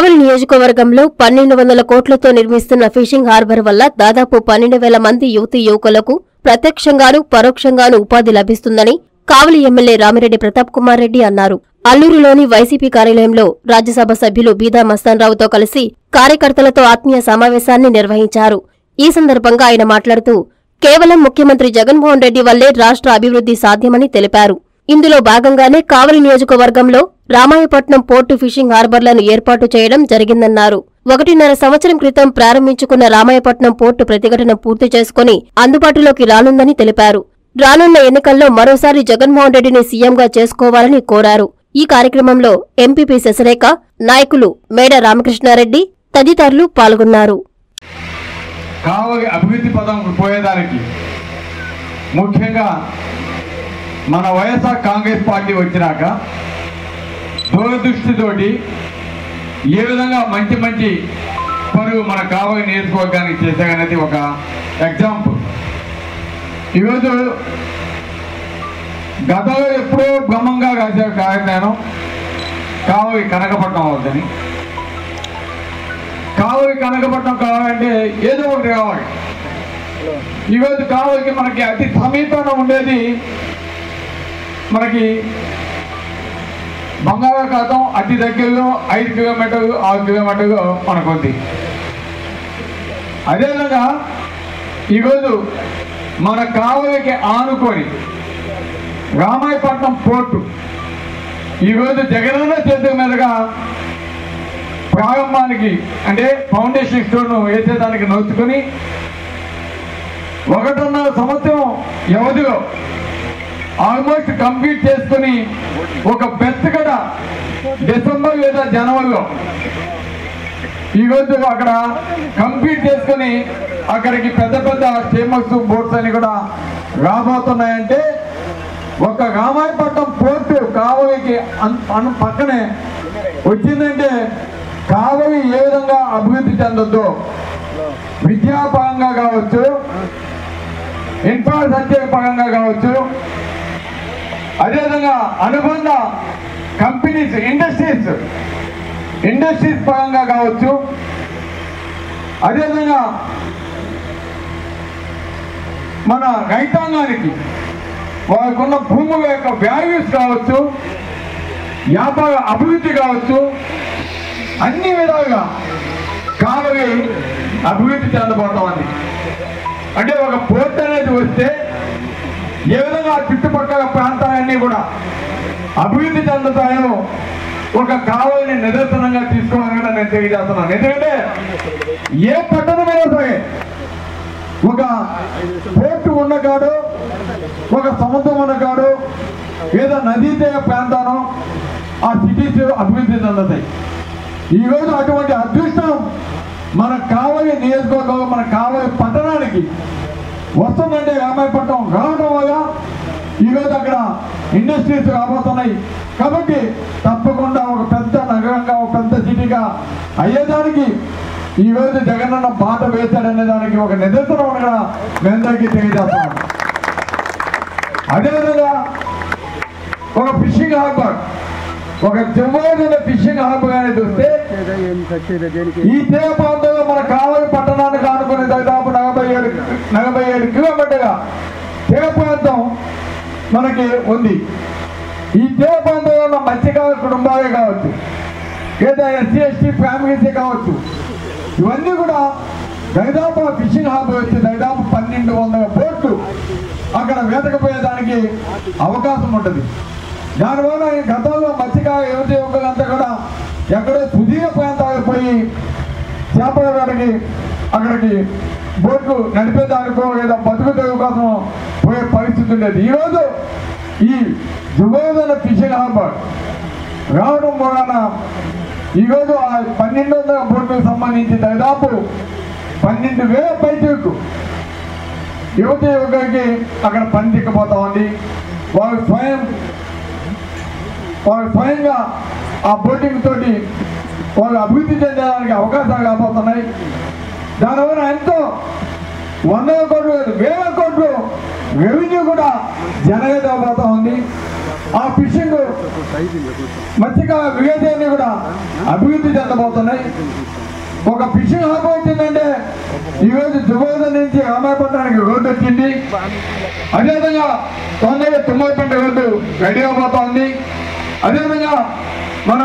కావలి నియోజకవర్గంలో పన్నెండు వందల కోట్లతో నిర్మిస్తున్న ఫిషింగ్ హార్బర్ వల్ల దాదాపు పన్నెండు వేల మంది యువతీ యువకులకు ప్రత్యక్షంగాను పరోక్షంగాను ఉపాధి లభిస్తుందని కావలి ఎమ్మెల్యే రామిరెడ్డి ప్రతాప్ కుమార్ రెడ్డి అన్నారు అల్లూరులోని వైసీపీ కార్యాలయంలో రాజ్యసభ సభ్యులు బీదా మస్తాన్రావుతో కలిసి కార్యకర్తలతో ఆత్మీయ సమావేశాన్ని నిర్వహించారు ఈ సందర్భంగా ఆయన మాట్లాడుతూ కేవలం ముఖ్యమంత్రి జగన్మోహన్ రెడ్డి వల్లే రాష్ట్ర అభివృద్ధి సాధ్యమని తెలిపారు ఇందులో భాగంగానే కావలి నియోజకవర్గంలో రామాయపట్నం పోర్టు ఫిషింగ్ హార్బర్లను ఏర్పాటు చేయడం జరిగిందన్నారు ఒకటిన్నర సంవత్సరం క్రితం ప్రారంభించుకున్న రామాయపట్నం పోర్టు ప్రతిఘటన పూర్తి చేసుకుని అందుబాటులోకి రానుందని తెలిపారు రానున్న ఎన్నికల్లో మరోసారి జగన్మోహన్ రెడ్డిని సీఎంగా చేసుకోవాలని కోరారు ఈ కార్యక్రమంలో ఎంపీపీ శశరేఖ నాయకులు మేడ రామకృష్ణారెడ్డి తదితరులు పాల్గొన్నారు కావలి అభివృద్ధి పదం పోయేదానికి ముఖ్యంగా మన వైఎస్ఆర్ కాంగ్రెస్ పార్టీ వచ్చినాక దూరదృష్టితోటి ఏ విధంగా మంచి మంచి పనులు మన కావలి నియోజకవర్గానికి చేశాగనేది ఒక ఎగ్జాంపుల్ ఈరోజు గతంలో ఎప్పుడో గమ్మంగా రాసే కార్యక్రమం కావలి కనకపట్నం అవుతుంది కావలి కనకపట్నం కావాలంటే ఏదో ఒకటి కావాలి ఈరోజు కావలికి మనకి అతి సమీపంలో ఉండేది మనకి బంగాళాఖాతం అతి దగ్గరలో ఐదు కిలోమీటర్లు ఆరు కిలోమీటర్లు మనకు ఉంది అదేవిధంగా ఈరోజు మన కావలికి ఆనుకొని రామాయపట్నం పోర్టు ఈరోజు జగనన్న చేతుల మీదుగా ప్రారంభానికి అంటే ఫౌండేషన్ స్టోన్ వేసేదానికి నోచుకొని ఒకటిన్నర సంవత్సరం వ్యవధిలో ఆల్మోస్ట్ కంప్లీట్ చేసుకుని ఒక బెస్ట్ కడ డిసెంబర్ లేదా జనవరిలో ఈరోజు అక్కడ కంప్లీట్ చేసుకుని అక్కడికి పెద్ద పెద్ద స్టీమర్స్ బోట్స్ అని కూడా రాబోతున్నాయంటే ఒక రామాయపట్నం పోర్టు కావలికి అన్- అన్ పక్కనే వచ్చిందంటే కావలి ఏ విధంగా అభివృద్ధి చెందొద్దు విద్యాపరంగా కావచ్చు ఇన్ఫ్రాస్ట్రక్చర్ పరంగా కావచ్చు అదేవిధంగా అనుబంధ కంపెనీస్ ఇండస్ట్రీస్ ఇండస్ట్రీస్ పరంగా కావచ్చు అదేవిధంగా మన రైతాంగానికి వారికి ఉన్న భూముల యొక్క వాల్యూస్ కావచ్చు వ్యాపార అభివృద్ధి కావచ్చు అన్ని విధాలుగా కావలి అభివృద్ధి చెందబోతామని అంటే ఒక పోర్ట్ అనేది వస్తే ఏ విధంగా ఆ చుట్టుపక్కల ప్రాంతాలన్నీ కూడా అభివృద్ధి చెందుతాయో ఒక కావలిని నిదర్శనంగా తీసుకోవాలని కూడా నేను తెలియజేస్తున్నాను ఎందుకంటే ఏ పట్టణమైనా సరే ఒక పోర్టు ఉన్న కాడు ఒక సముద్రం ఉన్న కాడు ఏదో నదీ తీర ప్రాంతానం ఆ సిటీస్ అభివృద్ధి చెందుతాయి ఈరోజు అటువంటి అదృష్టం మన కావలి నియోజకవర్గంలో మన కావలి పట్టణానికి వస్తుందంటే రామాయపట్నం రావడం వల్ల ఈరోజు అక్కడ ఇండస్ట్రీస్ రాబోతున్నాయి కాబట్టి తప్పకుండా ఒక పెద్ద నగరంగా ఒక పెద్ద సిటీగా అయ్యేదానికి ఈరోజు జగనన్న బాట వేశాడనే దానికి ఒక నిదర్శనం కూడా మీ అందరికీ తెలియజేస్తున్నాను అదేవిధంగా ఒక ఫిషింగ్ హార్బర్ ఒక జమ్మోజన ఫిషింగ్ హార్బర్ అనేది వస్తే ఈ తీర ప్రాంతంలో మన కావలి పట్టణానికి ఆనుకుని దాదాపు నలభై ఏడు నలభై ఏడు కిలోమీటర్ల తీర ప్రాంతం మనకి ఉంది ఈ తీర ప్రాంతంలో ఉన్న మత్స్యకార కుటుంబాలే కావచ్చు లేదా ఎస్సీ ఎస్టీ ఫ్యామిలీసే కావచ్చు ఇవన్నీ కూడా దాదాపు ఆ ఫిషింగ్ హార్బర్ వచ్చి దాదాపు పన్నెండు వందల బోట్లు అక్కడ వేటకపోయేదానికి అవకాశం ఉంటుంది దానివల్ల ఈ గతంలో మత్స్యకార యువత యువకులంతా కూడా ఎక్కడో సుదీర ప్రాంతాలకు పోయి చేపల వేటకి అక్కడికి బోట్లు నడిపేదానికో లేదా బతుకు తెరువు కోసం పోయే పరిస్థితి ఉండేది ఈరోజు ఈ జుబోదన ఫిషింగ్ హార్బర్ రావడం మూలన ఈరోజు ఆ పన్నెండు వందల బోట్లకు సంబంధించి దాదాపు పన్నెండు వేల పైచలకు యువత యువకులకి అక్కడ పని దిక్కపోతా ఉంది వారు స్వయం వారు స్వయంగా ఆ బోటింగ్ తోటి వాళ్ళు అభివృద్ధి చెందడానికి అవకాశాలు రాబోతున్నాయి దానివల్ల ఎంతో వందల కోట్లు కాదు, వేల కోట్లు రెవెన్యూ కూడా జనరేట్ అవబోతా ఉంది ఆ ఫిషింగ్ మత్స్యకార వివేదాన్ని కూడా అభివృద్ధి చెందబోతున్నాయి ఒక ఫిషింగ్ హార్బర్ వచ్చిందంటే ఈరోజు దుబాయ్ నుంచి రామాయపట్నానికి రోడ్డు వచ్చింది అదేవిధంగా తొందరగా తుమ్మలపేట రోడ్డు రెడీ అవబోతోంది అదేవిధంగా మన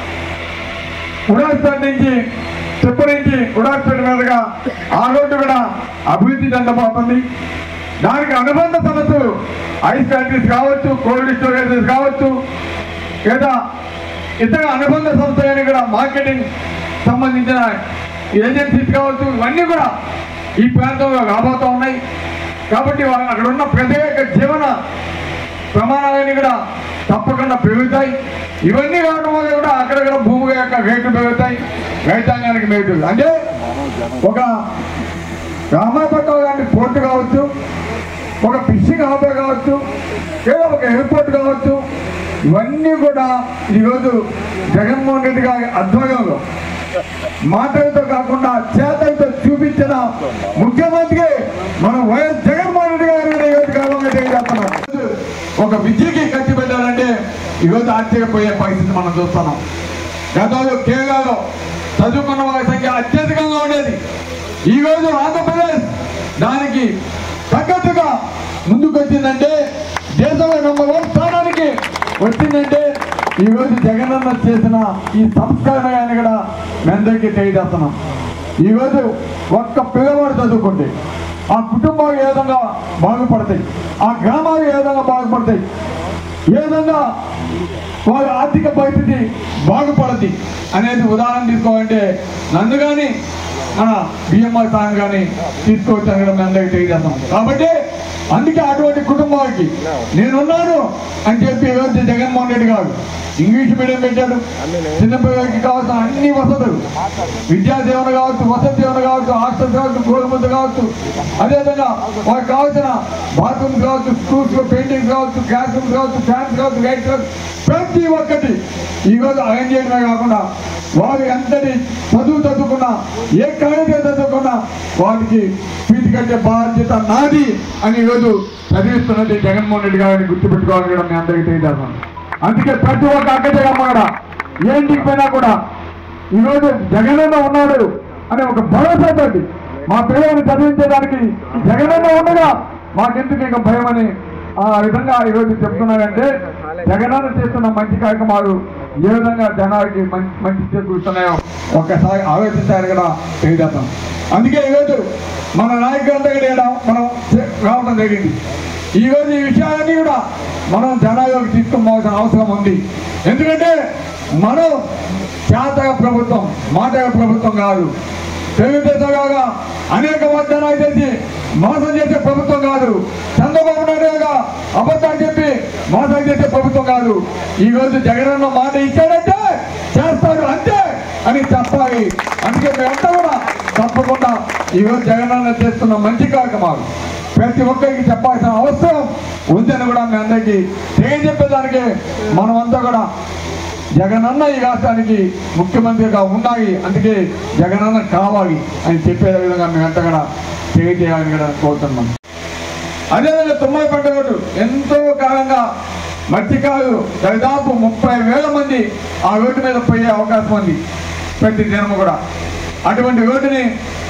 ఉడాస్పేట నుంచి తిప్పు నుంచి ఉడాస్పేట మీదుగా ఆ రోడ్డు కూడా అభివృద్ధి చెందబోతుంది దానికి అనుబంధ సంస్థలు ఐస్ ఫ్యాక్టరీస్ కావచ్చు కోల్డ్ స్టోరేజెస్ కావచ్చు లేదా ఇతర అనుబంధ సంస్థలని కూడా మార్కెటింగ్ సంబంధించిన ఏజెన్సీస్ కావచ్చు ఇవన్నీ కూడా ఈ ప్రాంతంలో రాబోతూ ఉన్నాయి కాబట్టి వా- అక్కడ ఉన్న ప్రజల యొక్క జీవన ప్రమాణాలన్నీ కూడా తప్పకుండా పెరుగుతాయి ఇవన్నీ కావడం వల్ల కూడా అక్కడక్కడ భూమి యొక్క రేట్లు పెరుగుతాయి రైతాంగానికి మేలు అంటే ఒక రామాయపట్నం లాంటి పోర్టు కావచ్చు ఒక ఫిషింగ్ హార్బర్ కావచ్చు లేదా ఒక ఎయిర్పోర్ట్ కావచ్చు ఇవన్నీ కూడా ఈరోజు జగన్మోహన్ రెడ్డి గారి ఆధ్వర్యంలో మాటలతో కాకుండా చేతలతో చూపించిన ముఖ్యమంత్రి మన వైఎస్ జగన్మోహన్ రెడ్డి గారి మీద ఈరోజు గర్వంగా తెలియజేస్తున్నాం ఒక విద్యకి ఖర్చు పెట్టాలంటే ఈరోజు ఆశ్చర్యపోయే పరిస్థితి మనం చూస్తున్నాం గతంలో కేరళలో చదువుకున్న వారి సంఖ్య అత్యధికంగా ఉండేది ఈరోజు ఆంధ్రప్రదేశ్ దానికి తగ్గట్టుగా ముందుకు వచ్చిందంటే దేశంలో నెంబర్ వన్ స్థానానికి వచ్చిందంటే ఈరోజు జగనన్న చేసిన ఈ సంస్కరణని కూడా మెందరికి తెలియజేస్తున్నాం ఈరోజు ఒక్క పిల్లవాడు చదువుకుంటే ఆ కుటుంబాలు ఏ విధంగా బాగుపడతాయి ఆ గ్రామాలు ఏ విధంగా బాగుపడతాయి ఏ విధంగా వారి ఆర్థిక పరిస్థితి బాగుపడది అనేది ఉదాహరణ తీసుకోవాలంటే నన్ను కానీ మన బిఎంఆర్ సాంగ్ కానీ తీసుకోవచ్చని కూడా మేము అందరికీ తెలియజేస్తాం కాబట్టి అందుకే అటువంటి కుటుంబాలకి నేనున్నాను అని చెప్పి ఈరోజు జగన్మోహన్ రెడ్డి గారు ఇంగ్లీష్ మీడియం పెట్టాడు చిన్నపిల్లలకి కావాల్సిన అన్ని వసతులు విద్యా దీవెన కావచ్చు వసతి దీవెన కావచ్చు హాస్టల్ కావచ్చు గోధుమలు కావచ్చు అదేవిధంగా వారికి కావాల్సిన బాత్రూమ్స్ కావచ్చు స్కూల్స్ లో పెయింటింగ్స్ కావచ్చు క్లాస్ రూమ్స్ కావచ్చు ఫ్యాన్స్ కావచ్చు లైట్స్ కావచ్చు ప్రతి ఒక్కటి ఈరోజు అరేంజ్ చేయడమే కాకుండా వారు ఎంతటి చదువు చదువుకున్నా ఏ కాలేజీ చదువుకున్నా వారికి ఫీజు కట్టే బాధ్యత నాది అని ఈరోజు చదివిస్తున్నది జగన్మోహన్ రెడ్డి గారిని గుర్తుపెట్టుకోవాలని కూడా మీ అందరికీ తెలియజేస్తాను అందుకే ప్రతి ఒక్క అక్కజగమ్మ కూడా ఏ ఇంటికి పోయినా కూడా ఈరోజు జగనన్న ఉన్నాడు అనే ఒక భరోసాతోటి మా పిల్లల్ని చదివించేదానికి జగనన్న ఉండగా మాకెందుకు ఇక భయం అని ఆ విధంగా ఈరోజు చెప్తున్నారంటే జగనన్న చేస్తున్న మంచి కార్యక్రమాలు ఏ విధంగా జనాలకి మంచి మంచి చేకూరుస్తున్నాయో ఒక్కసారి ఆలోచించాలని కూడా తెలియజేస్తాం అందుకే ఈరోజు మన నాయకులంతా కూడా ఈడ మనం చే- రావడం జరిగింది ఈరోజు ఈ విషయాలన్నీ కూడా మనం జనాల్లోకి తీసుకోవాల్సిన అవసరం ఉంది ఎందుకంటే మనం చేతక ప్రభుత్వం మాటక ప్రభుత్వం కాదు తెలుగుదేశంగా అనేక వాగ్దానాలు చేసి మోసం చేసే ప్రభుత్వం కాదు చంద్రబాబు నాయుడుగా అబద్ధాలు చెప్పి మోసం చేసే ప్రభుత్వం కాదు ఈ రోజు జగనన్న మాట ఇచ్చాడంటే చేస్తాడు అంతే అని చెప్పాలి అందుకే మేమంతా కూడా తప్పకుండా ఈ రోజు జగనన్న చేస్తున్న మంచి కార్యక్రమాలు ప్రతి ఒక్కరికి చెప్పాల్సిన అవసరం ఉందని కూడా మీ అందరికీ తెలియజెప్పేదానికి మనమంతా కూడా జగనన్న ఈ రాష్ట్రానికి ముఖ్యమంత్రిగా ఉండాలి అందుకే జగనన్న కావాలి అని చెప్పే విధంగా మేమంతా కూడా తెలియజేయాలని కూడా కోరుతున్నాం అదేవిధంగా తొంభై పంట రోడ్డు ఎంతో కాలంగా మత్స్యకారులు దాదాపు ముప్పై వేల మంది ఆ రోడ్డు మీద పోయే అవకాశం ఉంది ప్రతి దినము కూడా అటువంటి రోడ్డుని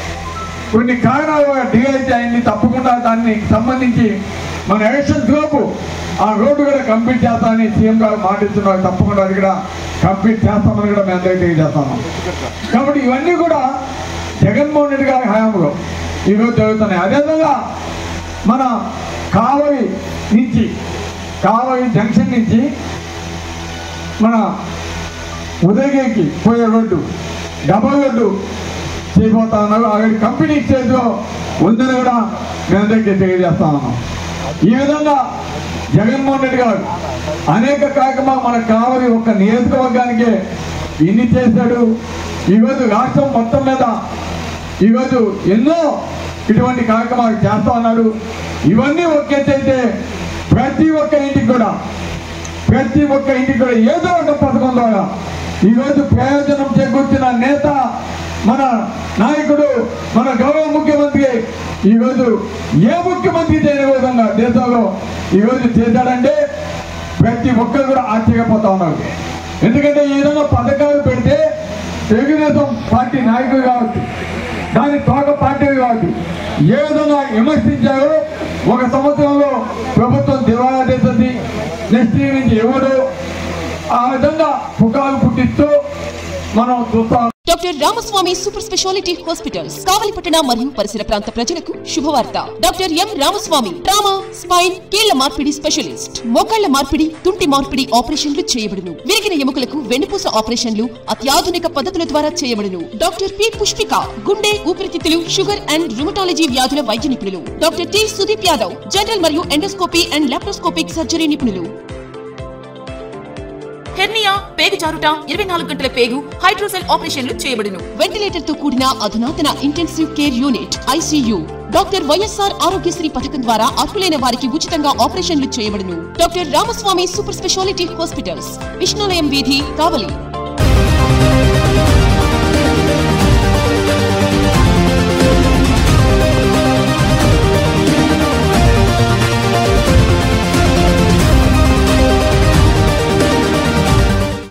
కొన్ని కారణాల వల్ల డిలే అయితే అయింది తప్పకుండా దాన్ని సంబంధించి మన ఎలక్షన్ గ్రూప్ ఆ రోడ్డు కూడా కంప్లీట్ చేస్తామని సీఎం గారు మాటిస్తున్నారు తప్పకుండా అది కూడా కంప్లీట్ చేస్తామని కూడా మేము అందరికీ తెలియజేస్తాము కాబట్టి ఇవన్నీ కూడా జగన్మోహన్ రెడ్డి గారి హయాంలో ఈరోజు జరుగుతున్నాయి అదేవిధంగా మన కావలి నుంచి కావలి జంక్షన్ నుంచి మన ఉదయగిరికి పోయే రోడ్డు డబల్ రోడ్డు చేయబోతా ఉన్నారు ఆల్రెడీ కంపెనీ స్టేజ్లో ఉందని కూడా మీ అందరికీ తెలియజేస్తా ఉన్నాం ఈ విధంగా జగన్మోహన్ రెడ్డి గారు అనేక కార్యక్రమాలు మనకు కావాలి ఒక నియోజకవర్గానికే ఇన్ని చేశాడు ఈరోజు రాష్ట్రం మొత్తం మీద ఈరోజు ఎన్నో ఇటువంటి కార్యక్రమాలు చేస్తా ఉన్నాడు ఇవన్నీ ఒకేటైతే ప్రతి ఒక్క ఇంటికి కూడా ప్రతి ఒక్క ఇంటికి కూడా ఏదో ఒక పథకం ద్వారా ఈరోజు ప్రయోజనం చేకూర్చిన నేత మన నాయకుడు మన గౌరవ ముఖ్యమంత్రి ఈరోజు ఏ ముఖ్యమంత్రి చేయని విధంగా దేశంలో ఈరోజు చేశాడంటే ప్రతి ఒక్కరు కూడా ఆశ్చర్యపోతా ఉన్నారు ఎందుకంటే ఏదైనా పథకాలు పెడితే తెలుగుదేశం పార్టీ నాయకులు కావచ్చు దాని తోక పార్టీలు కావచ్చు ఏ విధంగా విమర్శించారో ఒక సంవత్సరంలో ప్రభుత్వం దివాలా చేస్తుంది నెక్స్ట్ ఇయర్ నుంచి ఎవరు ఆ విధంగా పుకాలు పుట్టిస్తూ మనం చూస్తాం doctor Ramaswamy super speciality hospitals కావలిపట్టణ మరియు పరిసర ప్రాంత ప్రజలకు శుభవార్త doctor M Ramaswamy trauma spine కీళ్ల మార్పిడి స్పెషలిస్ట్ మోకాళ్ల మార్పిడి తుంటి మార్పిడి ఆపరేషన్లు చేయబడును విరిగిన ఎముకలకు వెన్నుపూస ఆపరేషన్లు అత్యాధునిక పద్ధతుల ద్వారా చేయబడును డాక్టర్ పి పుష్పిక గుండె ఊపిరితిత్తులు షుగర్ అండ్ రుమటాలజీ వ్యాధుల వైద్య నిపుణులు doctor T Sudeep Yadav general మరియు ఎండోస్కోపీ అండ్ లాప్రోస్కోపిక్ సర్జరీ నిపుణులు హెర్నియా పేగు జారుట ఇరవై నాలుగు గంటల పేగు హైడ్రోసెల్ ఆపరేషన్లు చేయబడును వెంటిలేటర్ తో కూడిన అధునాతన intensive care unit ICU doctor YSR Aarogyasri పథకం ద్వారా అర్హులైన వారికి ఉచితంగా ఆపరేషన్లు చేయబడును doctor Ramaswamy super speciality hospitals Vishnulayam వీధి కావలి